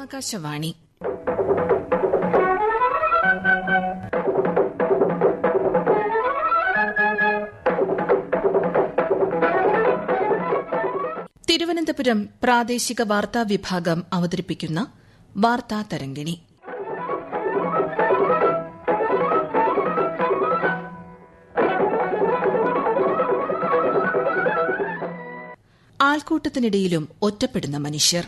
ആകാശവാണി തിരുവനന്തപുരം പ്രാദേശിക വാർത്താ വിഭാഗം അവതരിപ്പിക്കുന്ന വാർത്താ തരംഗിണി ആൾക്കൂട്ടത്തിനിടയിലും ഒറ്റപ്പെടുന്ന മനുഷ്യർ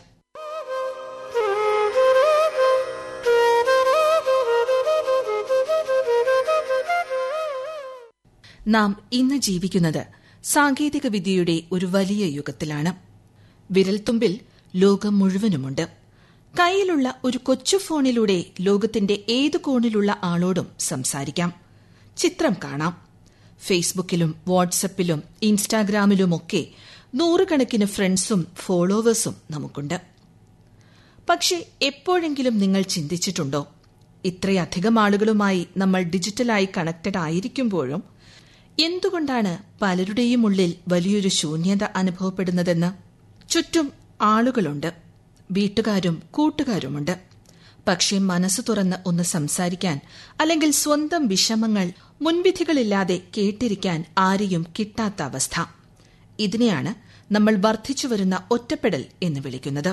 നാം ഇന്ന് ജീവിക്കുന്നത് സാങ്കേതിക വിദ്യയുടെ ഒരു വലിയ യുഗത്തിലാണ് വിരൽത്തുമ്പിൽ ലോകം മുഴുവനുമുണ്ട് കയ്യിലുള്ള ഒരു കൊച്ചു ഫോണിലൂടെ ലോകത്തിന്റെ ഏതു കോണിലുള്ള ആളോടും സംസാരിക്കാം ചിത്രം കാണാം ഫേസ്ബുക്കിലും വാട്സപ്പിലും ഇൻസ്റ്റാഗ്രാമിലുമൊക്കെ നൂറുകണക്കിന് ഫ്രണ്ട്സും ഫോളോവേഴ്സും നമുക്കുണ്ട് പക്ഷെ എപ്പോഴെങ്കിലും നിങ്ങൾ ചിന്തിച്ചിട്ടുണ്ടോ ഇത്രയധികം ആളുകളുമായി നമ്മൾ ഡിജിറ്റലായി കണക്റ്റഡ് ആയിരിക്കുമ്പോഴും എന്തുകൊണ്ടാണ് പലരുടെയും ഉള്ളിൽ വലിയൊരു ശൂന്യത അനുഭവപ്പെടുന്നതെന്ന് ചുറ്റും ആളുകളുണ്ട് വീട്ടുകാരും കൂട്ടുകാരുമുണ്ട് പക്ഷേ മനസ്സ് തുറന്ന് ഒന്ന് സംസാരിക്കാൻ അല്ലെങ്കിൽ സ്വന്തം വിഷമങ്ങൾ മുൻവിധികളില്ലാതെ കേട്ടിരിക്കാൻ ആരെയും കിട്ടാത്ത അവസ്ഥ ഇതിനെയാണ് നമ്മൾ വർദ്ധിച്ചുവരുന്ന ഒറ്റപ്പെടൽ എന്ന് വിളിക്കുന്നത്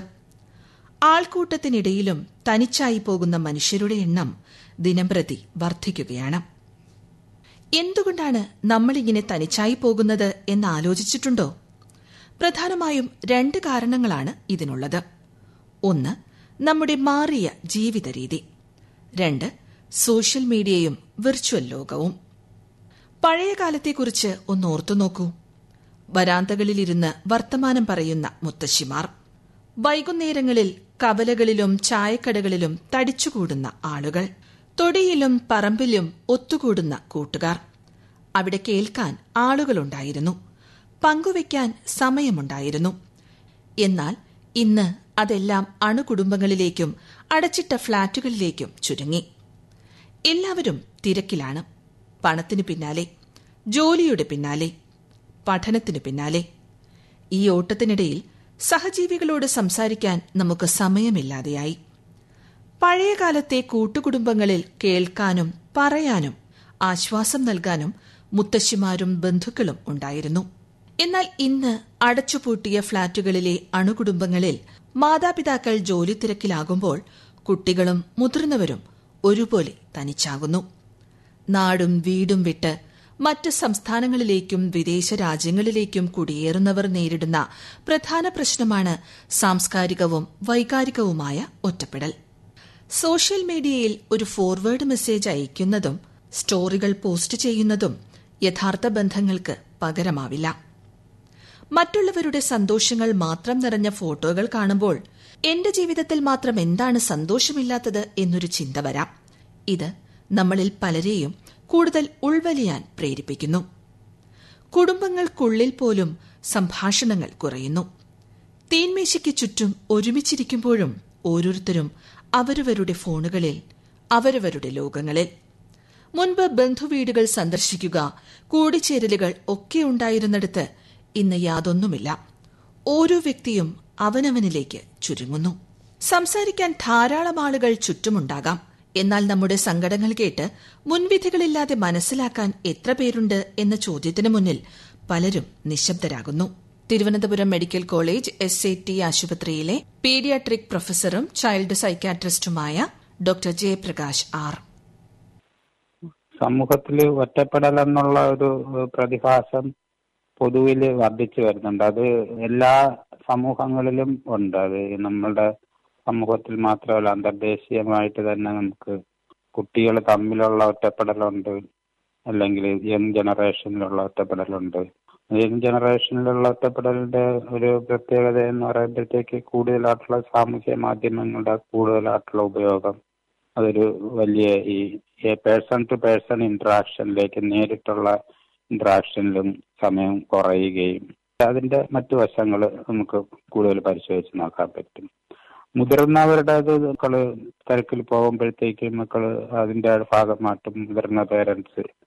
ആൾക്കൂട്ടത്തിനിടയിലും തനിച്ചായി പോകുന്ന മനുഷ്യരുടെ എണ്ണം ദിനംപ്രതി വർദ്ധിക്കുകയാണ് എന്തുകൊണ്ടാണ് നമ്മളിങ്ങനെ തനിച്ചായി പോകുന്നത് എന്ന് ആലോചിച്ചിട്ടുണ്ടോ പ്രധാനമായും രണ്ട് കാരണങ്ങളാണ് ഇതിനുള്ളത് ഒന്ന് നമ്മുടെ മാറിയ ജീവിത രീതി രണ്ട് സോഷ്യൽ മീഡിയയും വിർച്വൽ ലോകവും പഴയ കാലത്തെക്കുറിച്ച് ഒന്ന് ഓർത്തു നോക്കൂ വരാന്തകളിലിരുന്ന് വർത്തമാനം പറയുന്ന മുത്തശ്ശിമാർ വൈകുന്നേരങ്ങളിൽ കവലകളിലും ചായക്കടകളിലും തടിച്ചുകൂടുന്ന ആളുകൾ തൊടിയിലും പറമ്പിലും ഒത്തുകൂടുന്ന കൂട്ടുകാർ അവിടെ കേൾക്കാൻ ആളുകളുണ്ടായിരുന്നു പങ്കുവയ്ക്കാൻ സമയമുണ്ടായിരുന്നു എന്നാൽ ഇന്ന് അതെല്ലാം അണുകുടുംബങ്ങളിലേക്കും അടച്ചിട്ട ഫ്ളാറ്റുകളിലേക്കും ചുരുങ്ങി എല്ലാവരും തിരക്കിലാണ് പണത്തിനു പിന്നാലെ ജോലിയുടെ പിന്നാലെ പഠനത്തിനു പിന്നാലെ ഈ ഓട്ടത്തിനിടയിൽ സഹജീവികളോട് സംസാരിക്കാൻ നമുക്ക് സമയമില്ലാതെയായി പഴയകാലത്തെ കൂട്ടുകുടുംബങ്ങളിൽ കേൾക്കാനും പറയാനും ആശ്വാസം നൽകാനും മുത്തശ്ശിമാരും ബന്ധുക്കളും ഉണ്ടായിരുന്നു എന്നാൽ ഇന്ന് അടച്ചുപൂട്ടിയ ഫ്ളാറ്റുകളിലെ അണുകുടുംബങ്ങളിൽ മാതാപിതാക്കൾ ജോലി തിരക്കിലാകുമ്പോൾ കുട്ടികളും മുതിർന്നവരും ഒരുപോലെ തനിച്ചാകുന്നു നാടും വീടും വിട്ട് മറ്റ് സംസ്ഥാനങ്ങളിലേക്കും വിദേശ രാജ്യങ്ങളിലേക്കും കുടിയേറുന്നവർ നേരിടുന്ന പ്രധാന പ്രശ്നമാണ് സാംസ്കാരികവും വൈകാരികവുമായ ഒറ്റപ്പെടൽ സോഷ്യൽ മീഡിയയിൽ ഒരു ഫോർവേഡ് മെസ്സേജ് അയക്കുന്നതും സ്റ്റോറികൾ പോസ്റ്റ് ചെയ്യുന്നതും യഥാർത്ഥ ബന്ധങ്ങൾക്ക് പകരമാവില്ല മറ്റുള്ളവരുടെ സന്തോഷങ്ങൾ മാത്രം നിറഞ്ഞ ഫോട്ടോകൾ കാണുമ്പോൾ എന്റെ ജീവിതത്തിൽ മാത്രം എന്താണ് സന്തോഷമില്ലാത്തത് എന്നൊരു ചിന്ത വരാം ഇത് നമ്മളിൽ പലരെയും കൂടുതൽ ഉൾവലിയാൻ പ്രേരിപ്പിക്കുന്നു കുടുംബങ്ങൾക്കുള്ളിൽ പോലും സംഭാഷണങ്ങൾ കുറയുന്നു തീൻമേശയ്ക്ക് ചുറ്റും ഒരുമിച്ചിരിക്കുമ്പോഴും ഓരോരുത്തരും അവരവരുടെ ഫോണുകളിൽ അവരവരുടെ ലോകങ്ങളിൽ മുൻപ് ബന്ധുവീടുകൾ സന്ദർശിക്കുക കൂടിച്ചേരലുകൾ ഒക്കെ ഉണ്ടായിരുന്നിടത്ത് ഇന്ന് യാതൊന്നുമില്ല ഓരോ വ്യക്തിയും അവനവനിലേക്ക് ചുരുങ്ങുന്നു സംസാരിക്കാൻ ധാരാളം ആളുകൾ ചുറ്റുമുണ്ടാകാം എന്നാൽ നമ്മുടെ സങ്കടങ്ങൾ കേട്ട് മുൻവിധികളില്ലാതെ മനസ്സിലാക്കാൻ എത്ര പേരുണ്ട് എന്ന ചോദ്യത്തിന് മുന്നിൽ പലരും നിശബ്ദരാകുന്നു Thiruvananthapuram medical college S A T ആശുപത്രിയിലെ പീഡിയാട്രിക് പ്രൊഫസറും ചൈൽഡ് സൈക്യാട്രിസ്റ്റുമായ ഡോക്ടർ ജയപ്രകാശ് ആർ സമൂഹത്തിൽ ഒറ്റപ്പെടൽ എന്നുള്ള ഒരു പ്രതിഭാസം പൊതുവിൽ വർദ്ധിച്ചു വരുന്നുണ്ട് അത് എല്ലാ സമൂഹങ്ങളിലും ഉണ്ട് അത് നമ്മളുടെ സമൂഹത്തിൽ മാത്രമല്ല അന്തർദേശീയമായിട്ട് തന്നെ നമുക്ക് കുട്ടികൾ തമ്മിലുള്ള ഒറ്റപ്പെടലുണ്ട് അല്ലെങ്കിൽ യങ് ജനറേഷനിലുള്ള ഒറ്റപ്പെടലുണ്ട് യങ് ജനറേഷനിലുള്ള ഒറ്റപ്പെടലിന്റെ ഒരു പ്രത്യേകത എന്ന് പറയുമ്പോഴത്തേക്ക് കൂടുതലായിട്ടുള്ള സാമൂഹ്യ മാധ്യമങ്ങളുടെ കൂടുതലായിട്ടുള്ള ഉപയോഗം അതൊരു വലിയ ഈ പേഴ്സൺ ടു പേഴ്സൺ ഇന്ററാക്ഷനിലേക്ക് നേരിട്ടുള്ള ഇന്ററാക്ഷനിലും സമയം കുറയുകയും അതിന്റെ മറ്റു വശങ്ങൾ നമുക്ക് കൂടുതൽ പരിശോധിച്ച് നോക്കാൻ പറ്റും മുതിർന്നവരുടെ മക്കള് തിരക്കിൽ പോകുമ്പോഴത്തേക്ക് മക്കള് അതിന്റെ ഭാഗമായിട്ട് മുതിർന്ന പേരൻസ്